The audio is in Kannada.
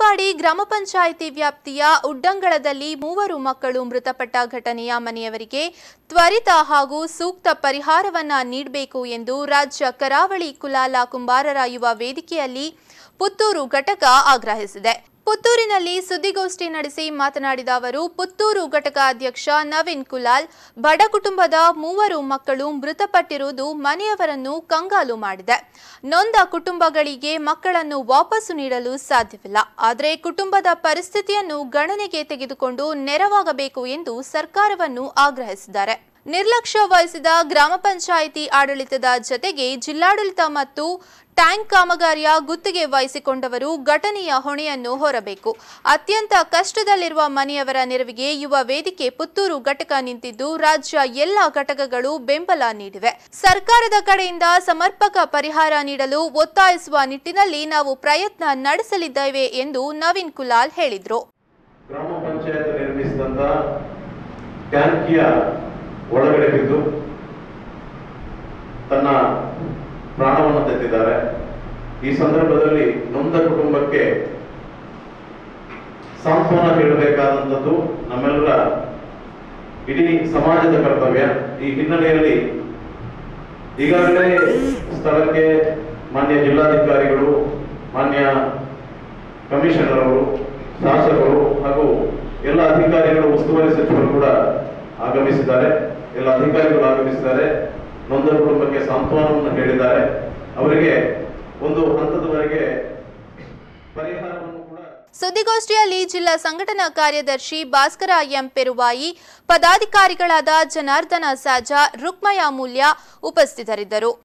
ಬಾಗೇವಾಡಿ ಗ್ರಾಮ ಪಂಚಾಯಿತಿ ವ್ಯಾಪ್ತಿಯ ಉಡ್ಡಂಗಳದಲ್ಲಿ ಮೂವರು ಮಕ್ಕಳು ಮೃತಪಟ್ಟ ಘಟನೆಯ ಮನೆಯವರಿಗೆ ತ್ವರಿತ ಹಾಗೂ ಸೂಕ್ತ ಪರಿಹಾರವನ್ನ ನೀಡಬೇಕು ಎಂದು ರಾಜ್ಯ ಕರಾವಳಿ ಕುಲಾಲ ಕುಂಬಾರರ ಯುವ ವೇದಿಕೆಯಲ್ಲಿ ಪುತ್ತೂರು ಘಟಕ ಆಗ್ರಹಿಸಿದೆ ಪುತ್ತೂರಿನಲ್ಲಿ ಸುದ್ದಿಗೋಷ್ಠಿ ನಡೆಸಿ ಮಾತನಾಡಿದ ಅವರು ಪುತ್ತೂರು ಘಟಕ ಅಧ್ಯಕ್ಷ ನವೀನ್ ಕುಲಾಲ್ ಬಡ ಕುಟುಂಬದ ಮೂವರು ಮಕ್ಕಳು ಮೃತಪಟ್ಟಿರುವುದು ಮನೆಯವರನ್ನು ಕಂಗಾಲು ಮಾಡಿದೆ ನೊಂದ ಕುಟುಂಬಗಳಿಗೆ ಮಕ್ಕಳನ್ನು ವಾಪಸ್ಸು ನೀಡಲು ಸಾಧ್ಯವಿಲ್ಲ ಆದರೆ ಕುಟುಂಬದ ಪರಿಸ್ಥಿತಿಯನ್ನು ಗಣನೆಗೆ ತೆಗೆದುಕೊಂಡು ನೆರವಾಗಬೇಕು ಎಂದು ಸರ್ಕಾರವನ್ನು ಆಗ್ರಹಿಸಿದ್ದಾರೆ ನಿರ್ಲಕ್ಷ್ಯ ವಹಿಸಿದ ಗ್ರಾಮ ಪಂಚಾಯಿತಿ ಆಡಳಿತದ ಜತೆಗೆ ಜಿಲ್ಲಾಡಳಿತ ಮತ್ತು ಟ್ಯಾಂಕ್ ಕಾಮಗಾರಿಯ ಗುತ್ತಿಗೆ ವಹಿಸಿಕೊಂಡವರು ಘಟನೆಯ ಹೊಣೆಯನ್ನು ಹೊರಬೇಕು ಅತ್ಯಂತ ಕಷ್ಟದಲ್ಲಿರುವ ಮನೆಯವರ ನೆರವಿಗೆ ಯುವ ವೇದಿಕೆ ಪುತ್ತೂರು ಘಟಕ ನಿಂತಿದ್ದು ರಾಜ್ಯ ಎಲ್ಲ ಘಟಕಗಳು ಬೆಂಬಲ ನೀಡಿವೆ ಸರ್ಕಾರದ ಕಡೆಯಿಂದ ಸಮರ್ಪಕ ಪರಿಹಾರ ನೀಡಲು ಒತ್ತಾಯಿಸುವ ನಿಟ್ಟಿನಲ್ಲಿ ನಾವು ಪ್ರಯತ್ನ ನಡೆಸಲಿದ್ದೇವೆ ಎಂದು ನವೀನ್ ಕುಲಾಲ್ ಹೇಳಿದರು ಗ್ರಾಮ ಪಂಚಾಯತ್ ನಿರ್ಮಿಸಿದಂತ ಟ್ಯಾಂಕಿಯ ಒಳಗಡೆ ಬಿದ್ದು ತನ್ನ ಪ್ರಾಣವನ್ನು ತೆತ್ತಿದ್ದಾರೆ ಈ ಸಂದರ್ಭದಲ್ಲಿ ನೊಂದ ಕುಟುಂಬಕ್ಕೆ ಸಾಂತ್ವನ ಹೇಳಬೇಕಾದಂಥದ್ದು ನಮ್ಮೆಲ್ಲರ ಇಡೀ ಸಮಾಜದ ಕರ್ತವ್ಯ ಈ ಹಿನ್ನೆಲೆಯಲ್ಲಿ ಈಗಾಗಲೇ ಸ್ಥಳಕ್ಕೆ ಮಾನ್ಯ ಜಿಲ್ಲಾಧಿಕಾರಿಗಳು ಮಾನ್ಯ ಕಮಿಷನರ್ ಅವರು ಶಾಸಕರು ಹಾಗೂ ಎಲ್ಲ ಅಧಿಕಾರಿಗಳು ಉಸ್ತುವಾರಿ ಸಚಿವರು ಕೂಡ ಆಗಮಿಸಿದ್ದಾರೆ ಎಲ್ಲ ಅಧಿಕಾರಿಗಳು ಆಗಮಿಸಿದ್ದಾರೆ ನೊಂದ ಕುಟುಂಬಕ್ಕೆ ಸಾಂತ್ವನವನ್ನು ಹೇಳಿದ್ದಾರೆ ಅವರಿಗೆ ಒಂದು ಹಂತದವರೆಗೆ ಪರಿಹಾರವನ್ನು ಕೂಡ ಸುದ್ದಿಗೋಷ್ಠಿಯಲ್ಲಿ ಜಿಲ್ಲಾ ಸಂಘಟನಾ ಕಾರ್ಯದರ್ಶಿ ಭಾಸ್ಕರ ಎಂ ಪೆರುವಾಯಿ ಪದಾಧಿಕಾರಿಗಳಾದ ಜನಾರ್ದನ ಸಾಜಾ ರುಕ್ಮಯ ಮೂಲ್ಯ ಉಪಸ್ಥಿತರಿದ್ದರು